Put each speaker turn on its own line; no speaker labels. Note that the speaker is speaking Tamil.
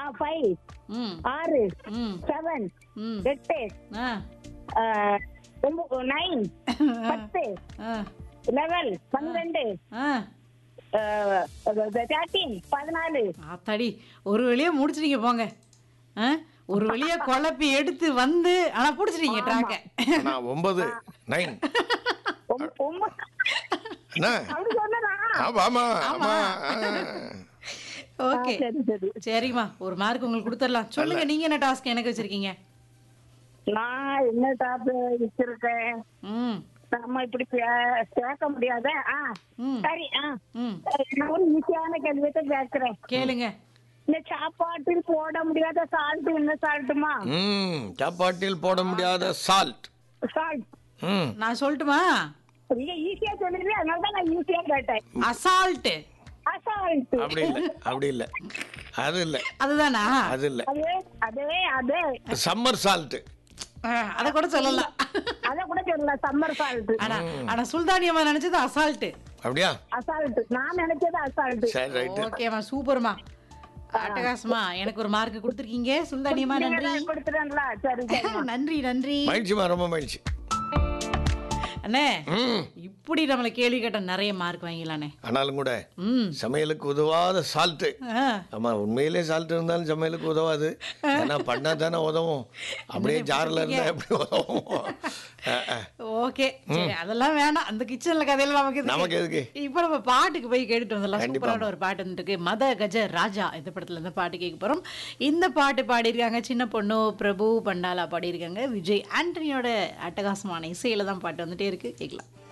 ஃபைவ்
ம்
ஆறு
ம்
செவன்
ம்
எட்டு
ஆ
நைன் பத்து
ஆ
லெவல் பன்னிரெண்டு
ஆ
தேர்ட்டீன் பதினாலு
ஆத்தாடி ஒரு வழியா முடிச்சிட்டீங்க போங்க ஆ ஒரு வழியா குழப்பி எடுத்து வந்து ஆனா புடிச்சிட்டீங்க ட்ராக்க
ஆனா ஒன்பது நைன்
ஒம்- ஒம்ப-
என்ன
அப்படி சொன்னதா
ஆமா ஆமா ஆமா ஆ.
ஓகே
சரி சரி
சரிம்மா ஒரு மார்க் உங்களுக்கு கொடுத்துடலாம் சொல்லுங்க நீங்க என்ன டாஸ்க் எனக்கு வச்சிருக்கீங்க
நான் என்ன டாப் வச்சிருக்கேன்
ம்
நம்ம இப்படி பே- கேட்க முடியாத ஆ
ம்
சரி ஆ
ம்
நான் ஒரு ஈஸியான கேள்வியத்தை கேட்கிறேன்
கேளுங்க
இந்த சாப்பாட்டில் போட முடியாத சால்ட் என்ன சால்ட்டுமா
ம் சாப்பாட்டில் போட முடியாத சால்ட்
சால்ட்
ம்
நான் சொல்லட்டுமா
நீங்க ஈஸியா சொல்லுங்க அதனால தான் நான் ஈஸியா கேட்டேன்
அசால்ட்
அசால்ட்
அப்படி இல்லை அப்படி இல்லை அது இல்லை
அதுதானா
அது இல்லை
அதே அதே அதே
சம்மர் சால்ட்
ஆ, அத கூட சொல்லலாம்
அத கூட சொல்லலாம் சம்மர் சால்ட்
ஆனா ஆனா சுல்தானியம்மா நினைச்சது அசால்ட்
அப்படியா
அசால்ட் நான் நினைச்சது அசால்ட்
சரி ரைட்டு
ஓகேம்மா சூப்பர்மா அட்டகாசமா எனக்கு ஒரு மார்க் கொடுத்துருக்கீங்க சுல்தானியம்மா நன்றி
கொடுத்துட்டேன்ல சரி சரி
நன்றி நன்றி
மகிழ்ச்சிமா ரொம்ப மகிழ்ச்சி
அண்ணே
ம்
இப்படி நம்மள கேள்வி கேட்ட நிறைய மார்க் வாங்கிடலானே
ஆனாலும் கூட
ம்
சமையலுக்கு உதவாத சால்ட்டு
ஆ,
ஆமா உண்மையிலே சால்ட் இருந்தாலும் சமையலுக்கு உதவாது ஏன்னா பண்ணா தானே உதவும் அப்படியே ஜாரில் இருந்தா எப்படி உதவும் அஹ், அஹ்.
ஓகே சரி அதெல்லாம் வேணாம் அந்த கிச்சன்ல கதையில நமக்கு எதுக்கு?
நமக்கு எதுக்கு
இப்போ நம்ம பாட்டுக்கு போய் கேட்டுட்டு வந்துடலாம்
கண்டிப்பா.
சூப்பரான ஒரு பாட்டு வந்துருக்கு மத கஜ ராஜா இந்த படத்துல இருந்து பாட்டு கேட்க போறோம் இந்த பாட்டு பாடியிருக்காங்க சின்ன பொண்ணு பிரபு பண்டாலா பாடியிருக்காங்க விஜய் ஆண்டனியோட அட்டகாசமான இசையில தான் பாட்டு வந்துட்டே இருக்கு கேட்கலாம்